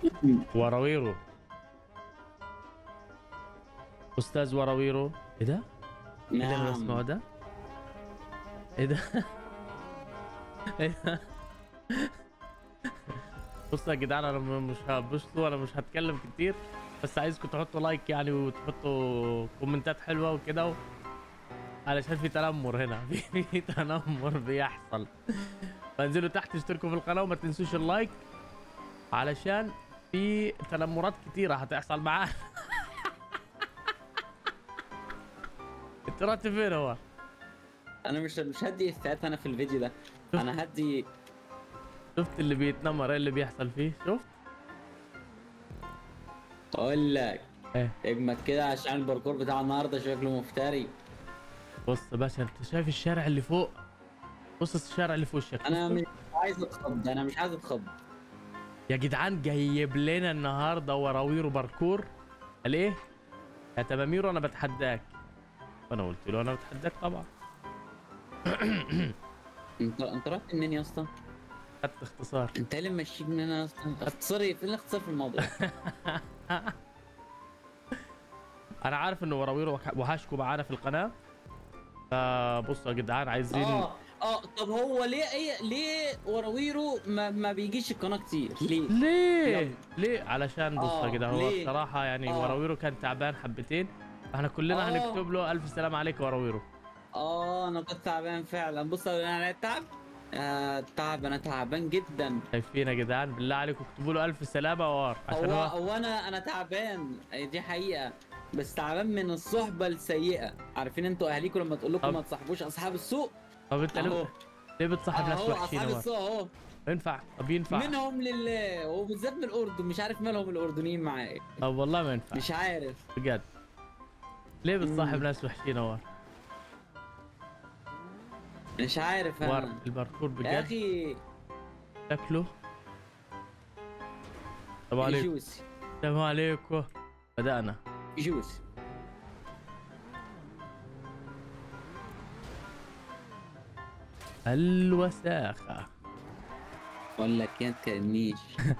وراويرو استاذ وراويرو ايه ده؟ ايه ده اللي بسمعه نعم ده؟ ايه ده؟ ايه ده؟ بصوا يا جدعان انا م- مش هبصوا انا مش هتكلم كتير بس عايزكم تحطوا لايك يعني وتحطوا كومنتات حلوه وكده و... علشان في تنمر هنا في في تنمر بيحصل فانزلوا تحت اشتركوا في القناه وما تنسوش اللايك علشان في تنمرات كتيره هتحصل معانا انت رحت فين هو؟ انا مش مش هدي افيهات انا في الفيديو ده انا هدي شفت اللي بيتنمر ايه اللي بيحصل فيه؟ شفت؟ اقول لك ايه اجمد كده عشان الباركور بتاع النهارده شكله مفتري بص يا باشا انت شايف الشارع اللي فوق؟ بص الشارع اللي في وشك انا بص. مش عايز اتخض انا مش عايز اتخض يا جدعان جايب لنا النهارده وراوير وباركور قال ايه؟ يا تماميرو انا بتحداك وانا قلت له انا بتحداك طبعا انت انت رحت منين يا اسطى؟ خدت اختصار انت ليه ماشي من هنا يا اسطى؟ اختصاري فين الاختصار في الموضوع؟ انا عارف انه وراوير وح- وحشكوا معانا في القناه فبصوا يا جدعان عايزين اه اه طب هو ليه ايه ليه وراويرو ما, ما بيجيش القناه كتير؟ ليه؟ ليه؟ يلا. ليه؟ علشان بص يا آه، جدعان هو ليه؟ بصراحه يعني آه. وراويرو كان تعبان حبتين فاحنا كلنا آه. هنكتب له الف سلام عليك وراويرو اه انا كنت تعبان فعلا بص انا تعب آه تعب انا تعبان جدا شايفين يا جدعان بالله عليكم اكتبوا له الف سلامه وار عشان هو هو هو انا انا تعبان دي حقيقه بس تعبان من الصحبه السيئه عارفين انتوا اهاليكم لما تقول لكم طب. ما تصاحبوش اصحاب السوق طب انت اهو ليه ليه بتصاحب ناس اهو وحشين اصحاب وار السوق اهو ينفع طب ينفع منهم لله وبالذات من الاردن مش عارف مالهم الاردنيين معايا طب والله ما ينفع مش عارف بجد ليه بتصاحب مم. ناس وحشين وار مش عارف وار انا الباركور يا بجد اخي شكله السلام عليكم جوسي السلام عليكم بدأنا جوسي الوساخة اقول لك يا تكلمنيش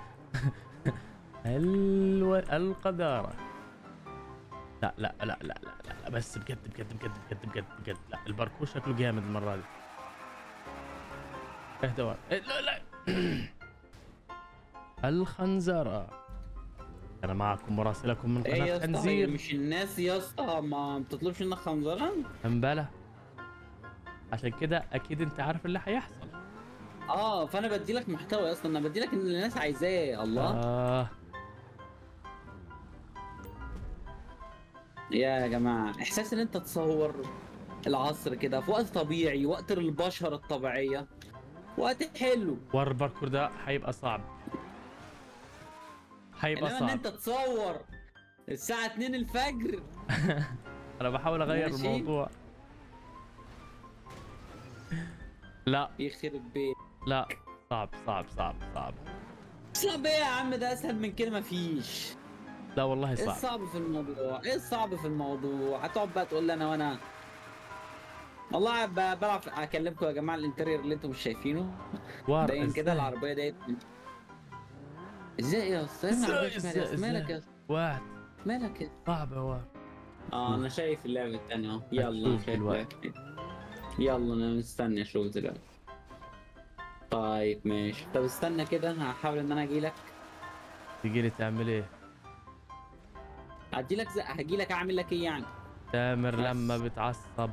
الو... القذارة لا لا لا لا لا لا, لا بس بجد بجد بجد بجد بجد بجد لا الباركور شكله جامد المرة دي اهدى ورا. إيه لا لا الخنزرة أنا معكم مراسلكم من ايه يا قناة اسطى هي خنزير مش الناس يا اسطى ما بتطلبش منك خنزره امبلا عشان كده أكيد أنت عارف اللي هيحصل اه فانا بدي لك محتوى اصلا انا بدي لك اللي الناس عايزاه الله آه يا جماعه احساس ان انت تصور العصر كده في وقت طبيعي وقت البشر الطبيعيه وقت حلو ور الباركور ده هيبقى صعب هيبقى انما ان صعب انت تصور الساعه 2 الفجر انا بحاول اغير ماشي. الموضوع لا يخرب بيت لا صعب صعب صعب صعب صعب ايه يا عم ده اسهل من كده مفيش لا والله ايه صعب الصعب في الموضوع ايه الصعب في الموضوع هتقعد بقى تقول لي انا وانا والله ب- بلعب اكلمكم يا جماعه الانتريور اللي انتم مش شايفينه وار باين كده إزاي؟ العربيه ديت ازاي يا اسطى إزاي- العربية شمال يا إزاي- اسطى؟ مالك إزاي؟ يا اسطى واحد مالك يا صعب يا وار اه انا شايف اللعبه الثانيه اهو يلا هتشوف شايف دلوقتي. اللعبة. يلا انا مستني اشوف دلوقتي طيب ماشي طب استنى كده هحاول ان انا اجي لك تجي لي تعمل ايه ادي لك زق هجي لك اعمل لك ايه يعني تامر بس. لما بتعصب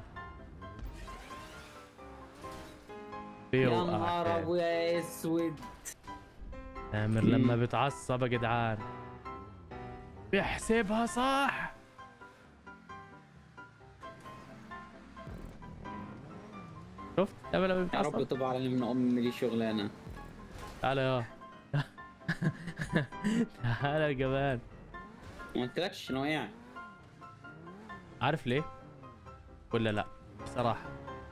يا بيوقع نهار كده. ابويا اسود تامر لما بتعصب يا جدعان بيحسبها صح شفت تامر لما يا رب بتعصب تبقى على من امي دي شغلانه تعال يا تعال يا جمال ما قلتلكش انا وقع عارف ليه ولا لا بصراحة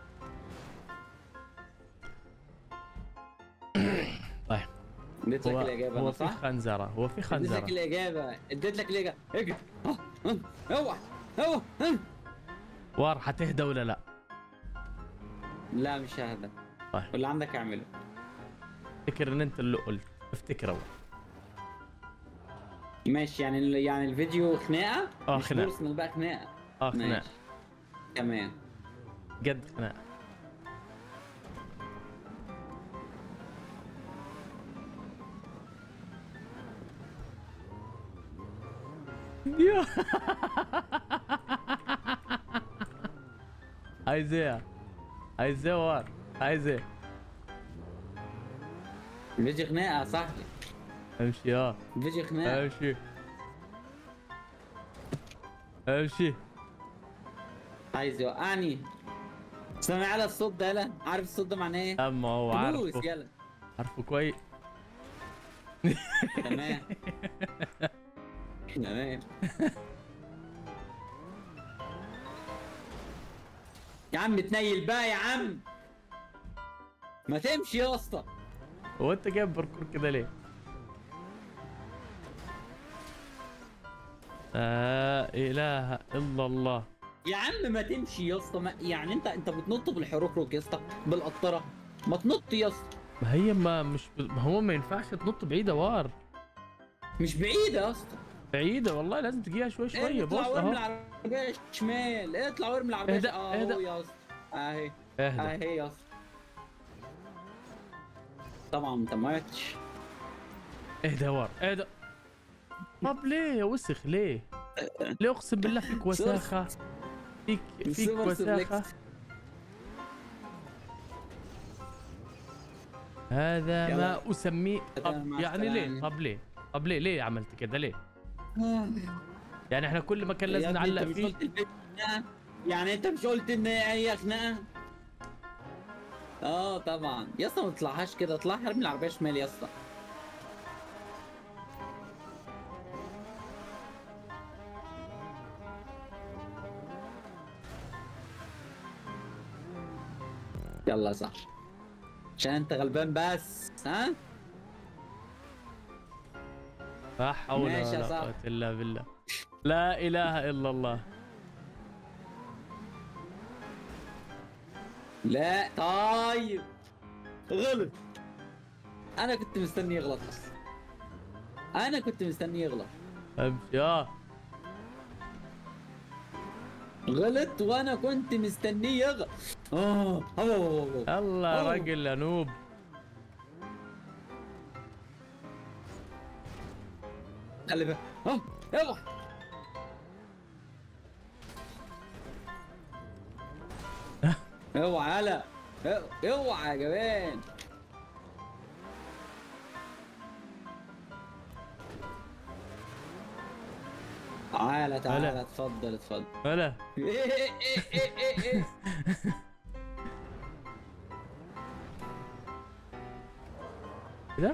طيب اديت لك هو, الاجابه هو انا في صح؟ خنزرة هو في اديت لك خنزرة الاجابه اديت لك الاجابه اجري اه، اه، اوعى اوعى اه. وار هتهدى ولا لا لا مش هذا طيب. واللي عندك اعمله افتكر ان انت اللي قلت افتكر اول ماشي يعني يعني الفيديو خناقه آه، مش خناقة. بورس بقى خناقه اه خناق ماشي تمام قد خناق يا عايز ايه عايز ايه وار عايز ايه الفيديو خناقه يا صاحبي امشي اه الفيديو خناقه امشي امشي عايز يوقعني سامع على الصوت ده يلا عارف الصوت ده معناه ايه؟ اما هو فلوس عارفه يلا عارفه كويس تمام تمام يا عم تنيل بقى يا عم ما تمشي يا اسطى هو انت جايب باركور كده ليه؟ لا اله الا الله يا عم ما تمشي يا اسطى ما- يعني انت انت بتنط بالحروكروك يا اسطى بالقطره ما تنط يا اسطى ما هي ما مش ما هو ما ينفعش تنط بعيده وار مش بعيده يا اسطى بعيده والله لازم تجيها شوي شويه بص اطلع وارمي اهو العربيه شمال اطلع وارمي العربيه اهدى، ش- اهو اهدى. يا اسطى اهي اهدى اهي يا اسطى طبعا انت ما ماتش اهدى يا وار اهدى طب ليه يا وسخ ليه؟ ليه اقسم بالله فيك وساخه فيك فيك سوبر وساخه سوبلكس. هذا يلا. ما اسميه هذا طب مع يعني ليه؟ السلامة. طب ليه؟ طب ليه ليه عملت كده ليه؟ يعني احنا كل ما كان يا لازم ابني انت نعلق مش فيه قلت الفيديو خناقة؟ يعني انت مش قلت ان هي خناقه اه طبعا يا اسطى ما تطلعهاش كده اطلعها ارمي العربيه شمال يا اسطى يلا صح عشان انت غلبان بس ها لا حول ماشي يا ولا صاحبي. قوة الا بالله لا اله الا الله لا طيب غلط انا كنت مستني يغلط اصلا انا كنت مستني يغلط امشي اه غلط وانا كنت مستنيه يغلط اه أوه. الله يا أوه. راجل يا نوب خلي بالك اه يلا اوعى يلا اوعى يا جبان تعالى تعالى هلا. اتفضل اتفضل هلا إيه إيه إيه إيه إيه. كده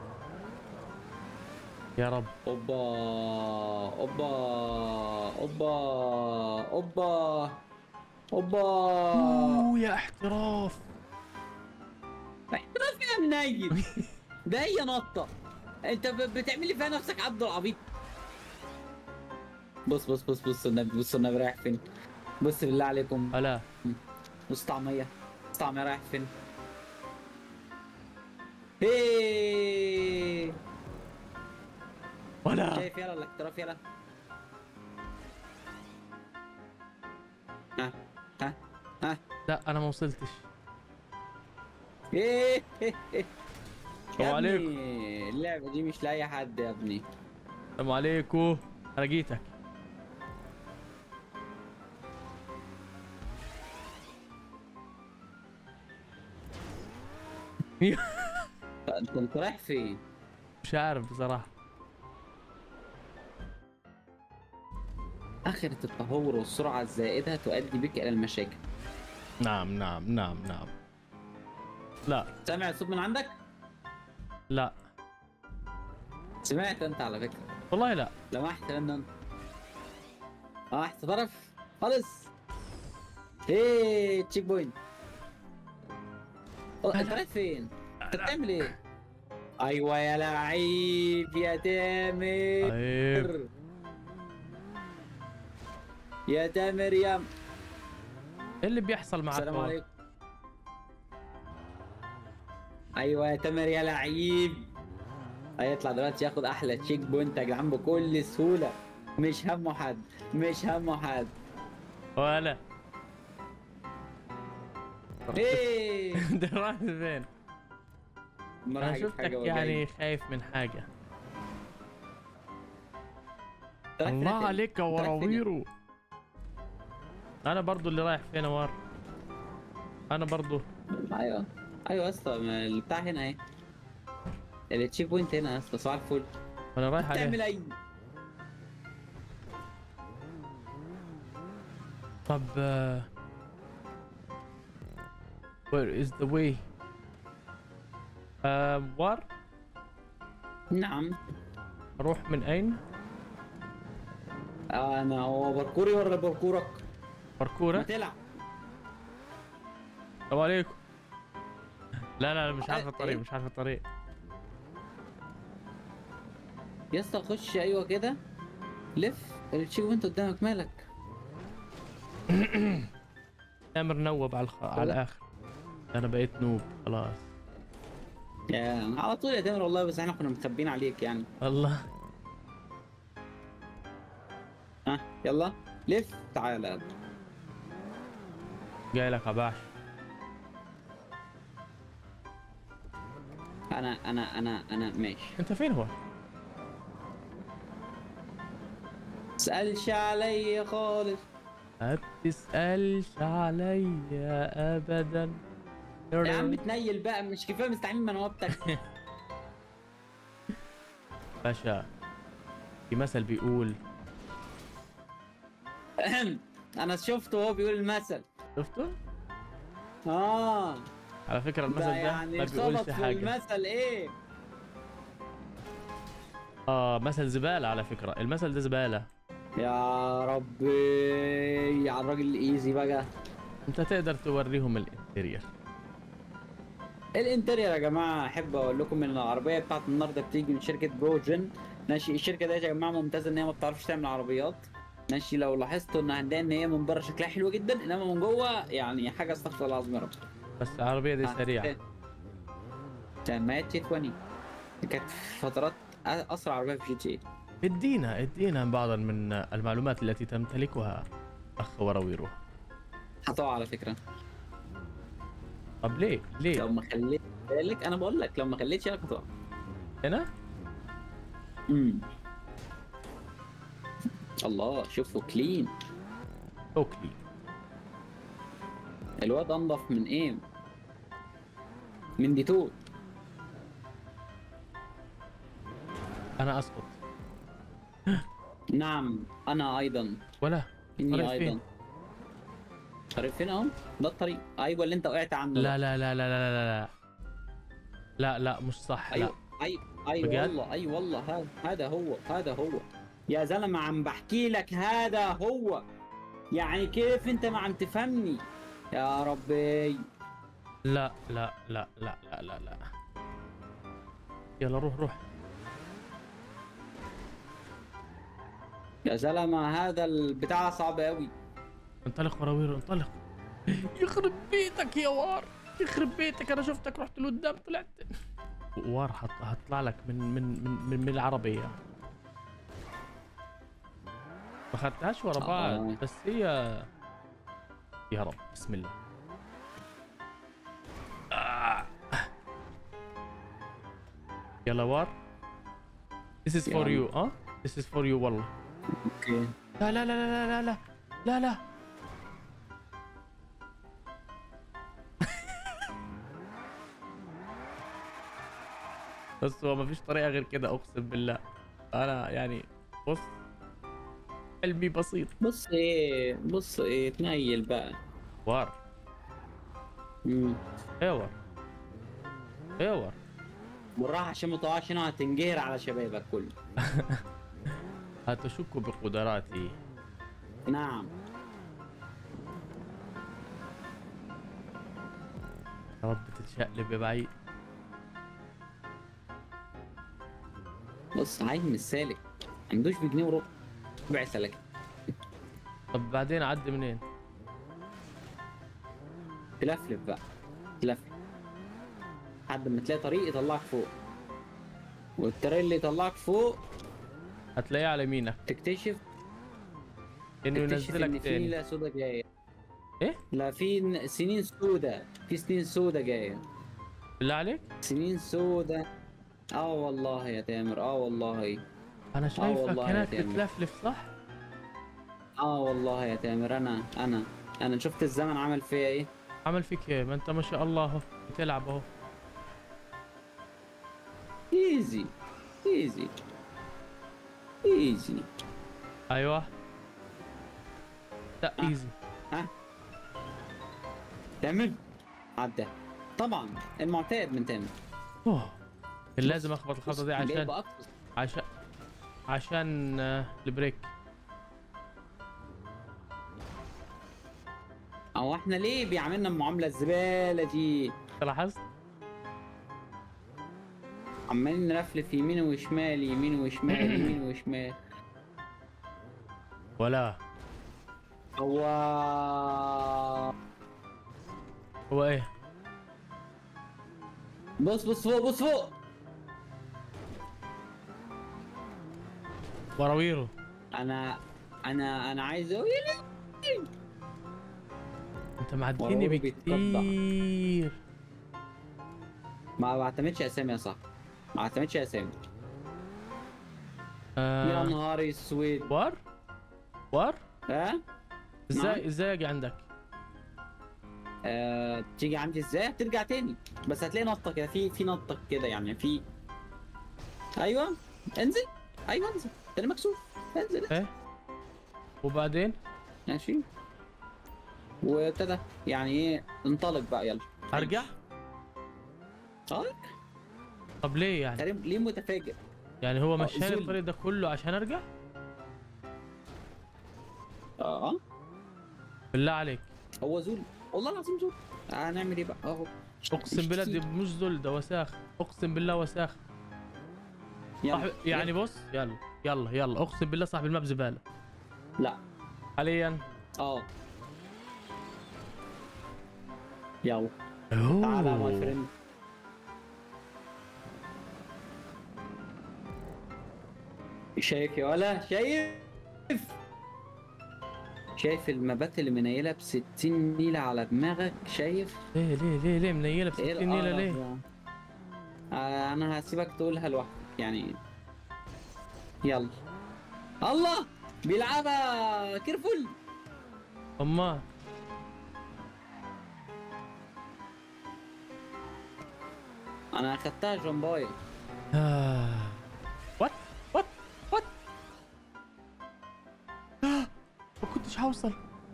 يا رب اوبا اوبا اوبا اوبا اوبا اوه يا احتراف احتراف يا منيل ده هي نطه انت ب- بتعملي فيها نفسك عبد العبيط بص بص بص بص النبي بص النبي رايح فين بص بالله عليكم هلا بص طعميه بص طعميه رايح فين ايه ولا شايف يلا الاحتراف يلا ها ها ها لا انا ما وصلتش ايه إيه، إيه. السلام يا عليكم. ابني اللعبة دي مش لأي حد يا ابني السلام عليكم انا جيتك انت انت رايح فين؟ مش عارف بصراحه آخرة التهور والسرعة الزائدة تؤدي بك إلى المشاكل نعم نعم نعم نعم لا سامع الصوت من عندك؟ لا سمعت أنت على فكرة والله لا لمحت منه أنت لمحت طرف خالص ايه تشيك بوينت أه، انت رايح فين؟ انت بتعمل ايه؟ ايوه يا لعيب يا تامر طيب يا تامر يا ايه اللي بيحصل معك السلام هون؟ عليكم ايوه يا تامر يا لعيب هيطلع دلوقتي ياخد احلى تشيك بوينت يا جدعان بكل سهوله مش همه حد مش همه حد ولا ايه ده راح فين؟ ما راح انا أجيب شفتك حاجة يعني وجاي. خايف من حاجة رايح فين الله يا عليك يا أنت رايح فين؟ وراويرو انا برضو اللي رايح فين وار انا برضو ايوه ايوه يا اسطى ما البتاع هنا اهي التشيك بوينت هنا يا اسطى صباح الفل انا رايح بتعمل عليه ايه؟ طب uh, where is the way uh, وار نعم اروح من اين انا هو باركوري ولا باركورك؟ ما باركورة تلعب السلام عليكم لا لا لا مش عارف إيه؟ الطريق مش عارف الطريق يا اسطى خش ايوه كده لف التشيك بوينت قدامك مالك؟ تامر نوب على الخ... على الاخر انا بقيت نوب خلاص يا على طول يا تامر والله بس احنا كنا مخبيين عليك يعني الله ها يلا لف تعالى جاي لك عباش انا انا انا انا ماشي انت فين هو تسألش علي خالص ما بتسألش عليا ابدا يا عم تنيل بقى مش كفايه مستعمل منوبتك باشا في مثل بيقول انا شفته وهو بيقول المثل شفته اه على فكرة المثل ده ده, يعني ما بيقولش خبط في حاجة المثل ايه اه مثل زبالة على فكرة المثل ده زبالة يا ربي على الراجل الايزي بقى انت تقدر توريهم الانتيرير الانتريور يا جماعه احب اقول لكم ان العربيه بتاعت النهارده بتيجي من شركه بروجن ماشي الشركه دي يا جماعه ممتازه ان هي ما بتعرفش تعمل عربيات ماشي لو لاحظتوا ان هنلاقي ان هي من بره شكلها حلو جدا انما من جوه يعني حاجه استغفر الله العظيم يا رب بس العربية دي آه، سريعة تمات جي 20 دي كانت فترات أ- اسرع عربيه في جي تي اي ادينا ادينا بعضا من المعلومات التي تمتلكها اخ وراويرو هتقع على فكره طب ليه ليه لو ما خليت بالك انا بقول لك لو ما خليتش بالك هتقع هنا امم الله شوفوا كلين اوكلي الواد انضف من ايه من ديتو انا اسقط نعم انا ايضا ولا اني طريق ايضا فين؟ طريق فين اهو ده الطريق ايوه اللي انت وقعت عنه لا لا لا لا لا لا لا لا لا مش صح لا ايوه اي اي بجد؟ والله اي والله هذا هذا هو هذا هو يا زلمه عم بحكي لك هذا هو يعني كيف انت ما عم تفهمني يا ربي لا لا لا لا لا لا لا يلا روح روح يا زلمه هذا البتاع صعب قوي انطلق وراويرو انطلق يخرب بيتك يا وار يخرب بيتك انا شفتك رحت لقدام طلعت وار حط هطلع لك من من من من, من العربيه ما خدتهاش ورا بعض آه. بس هي يا رب بسم الله آه. يلا وار This is for يلا. you اه This is for you والله اوكي لا لا لا لا لا لا لا لا بس هو مفيش طريقة غير كده أقسم بالله أنا يعني بص علمي بسيط بص ايه بص ايه تنيل بقى وار مم. ايوه ايوه بالراحه عشان ما تقعش هنا هتنجهر على شبابك كله هتشك بقدراتي نعم يا رب تتشقلب يا بعيد بص عايز مش سالك ما عندوش بجنيه وربع ربع سلك طب بعدين أعدي منين؟ تلفلف بقى تلفلف لحد ما تلاقي طريق يطلعك فوق والتريل اللي يطلعك فوق هتلاقيه على يمينك تكتشف انه تكتشف ان ينزلك في تاني لا سودا جايه ايه لا في ن- سنين سودا في سنين سودا جايه بالله عليك سنين سودا اه والله يا تامر اه والله انا شايفك والله يا هناك تامر. بتلفلف صح اه والله يا تامر انا انا انا شفت الزمن عمل فيا ايه عمل فيك ايه ما انت ما شاء الله اهو بتلعب اهو ايزي ايزي ايزي ايوه لا آه. ايزي تامر عدى طبعا المعتاد من تامر اوه كان لازم اخبط الخبطه دي جايب عشان بأقصى. عشان عشان آه، البريك هو احنا ليه بيعاملنا المعامله الزباله دي أنت لاحظت عمالين نلفلف يمين وشمال يمين وشمال يمين وشمال ولا هو هو ايه بص بص فوق بص فوق وراويره انا انا انا عايز اقول انت معديني وراويره بيتقطع. بكتير ما بعتمدش اسامي يا صاحبي ما بعتمدش اسامي يا آه نهار اسود وار وار ها ازاي ازاي اجي عندك آه، تيجي عندي ازاي ترجع تاني بس هتلاقي نطه كده في في نطه كده يعني في ايوه انزل ايوه انزل انا مكسوف انزل انزل. ايه وبعدين ماشي وابتدى يعني ايه انطلق بقى يلا ارجع اه طب ليه يعني كريم ليه متفاجئ يعني هو آه، مشاني زول. الطريق ده كله عشان ارجع اه بالله عليك هو زول والله العظيم زول هنعمل ايه بقى اهو اقسم بالله دي مش ذل ده وساخ اقسم بالله وساخ يلا. صاحب يعني بص يلا يلا يلا اقسم بالله صاحب الماب زباله لا حاليا اه يلا تعالى يا ماي أوه. فريند شايف يا ولا شايف شايف المبات اللي منيله ب 60 نيله على دماغك شايف ليه ليه ليه ليه منيله ب 60 نيله القرف ليه ده؟ آه انا هسيبك تقولها لوحدك يعني يلا الله بيلعبها كيرفول اما انا اخدتها جمباي وات وات وات ما كنتش هوصل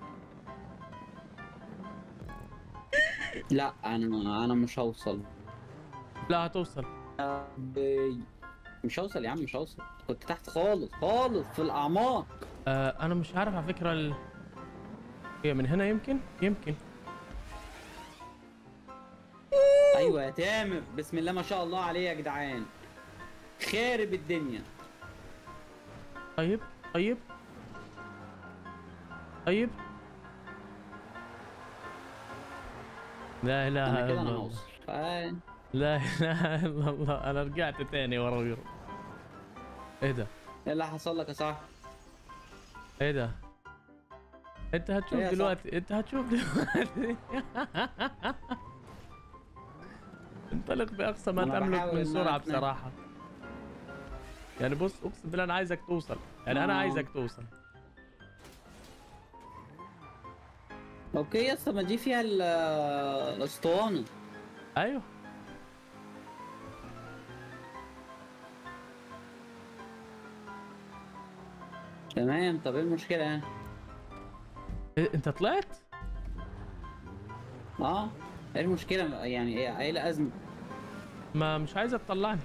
لا انا انا مش هوصل لا هتوصل بي- مش هوصل يا عم مش هوصل كنت تحت خالص خالص في الاعماق آه انا مش عارف على فكره ال... هي من هنا يمكن يمكن ايوه يا تامر بسم الله ما شاء الله عليه يا جدعان خارب الدنيا طيب طيب طيب لا اله انا الا كده انا الله هوصل آه، لا اله الا الله انا رجعت تاني ورا ويرو ايه ده ايه اللي حصل لك يا صاحبي ايه ده انت هتشوف إيه يا دلوقتي انت هتشوف دلوقتي انطلق باقصى ما أنا تملك بحاول من إن أنا سرعه أتنقل. بصراحه يعني بص اقسم بالله انا عايزك توصل يعني انا آه. عايزك توصل اوكي يا اسطى ما دي فيها ال- الاسطوانه ايوه تمام طب ايه المشكله يعني إيه انت طلعت اه ايه المشكله يعني ايه ايه الازمه ما مش عايزك تطلعني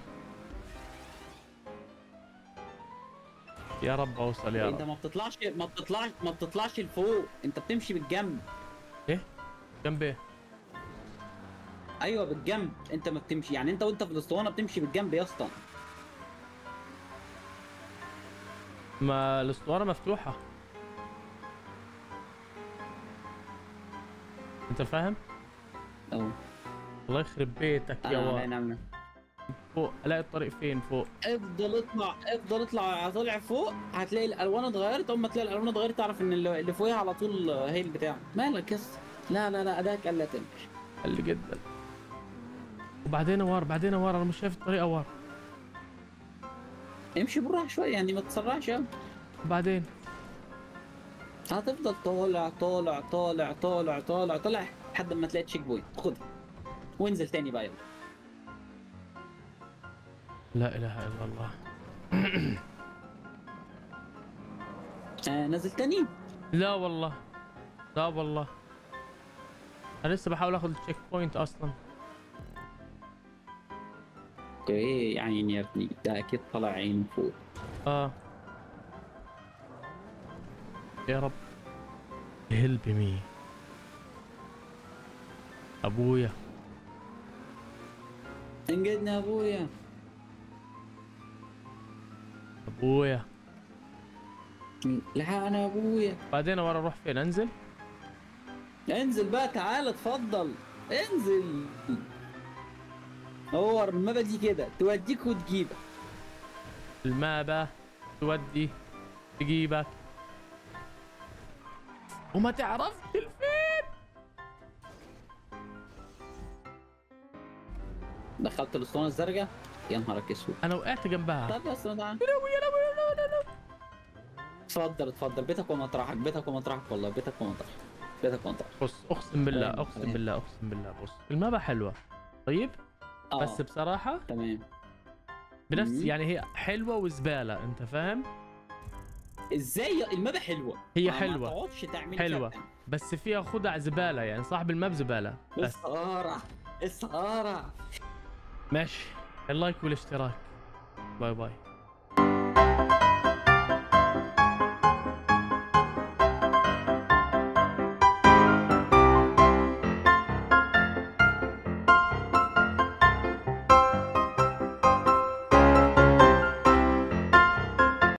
يا رب اوصل يا انت رب ما بتطلعش ما بتطلعش ما بتطلعش لفوق انت بتمشي بالجنب ايه جنب ايه ايوه بالجنب انت ما بتمشي يعني انت وانت في الاسطوانه بتمشي بالجنب يا اسطى ما الاسطوانه مفتوحه انت فاهم اهو الله يخرب بيتك يا انا وا علي نعمة فوق الاقي الطريق فين فوق افضل اطلع افضل اطلع طالع فوق هتلاقي الالوان اتغيرت اول ما تلاقي الالوان اتغيرت تعرف ان اللي اللي فوقيها على طول هي البتاع مالك يس لا لا لا اداك الا تمشي قال لي جدا وبعدين ورا بعدين ورا انا مش شايف الطريقه ورا امشي بالراحه شويه يعني ما تسرعش أوي. وبعدين هتفضل طالع طالع طالع طالع طالع طالع لحد ما تلاقي تشيك بوينت خدها وانزل تاني بقى يلا لا اله الا الله آه نزل تاني لا والله لا والله انا لسه بحاول اخذ التشيك بوينت اصلا اوكي يا عيني يا ابني ده اكيد طلع عينه فوق اه يا رب هيلب مي ابويا انقذني يا ابويا ابويا لحقنا يا ابويا بعدين ورا اروح فين انزل انزل بقى تعال اتفضل انزل هو المابا دي كده توديك وتجيبك المابة تودي تجيبك وما تعرفش الفين دخلت الاسطوانه الزرقاء يا نهارك اسود انا وقعت جنبها طب بس تعال يا لهوي يا لهوي يا لهوي يا لهوي. اتفضل اتفضل بيتك ومطرحك بيتك ومطرحك والله بيتك ومطرحك بيتك ومطرحك بص اقسم بالله تمام، اقسم تمام. بالله اقسم بالله بص المابة حلوة طيب آه، بس بصراحة تمام بنفس مم. يعني هي حلوة وزبالة انت فاهم ازاي المابا حلوه هي ما- حلوة. ما تقعدش تعمل حلوة. شقة. بس فيها خدع زبالة يعني صاحب الماب زبالة بس السهارة السهارة ماشي اللايك والاشتراك باي باي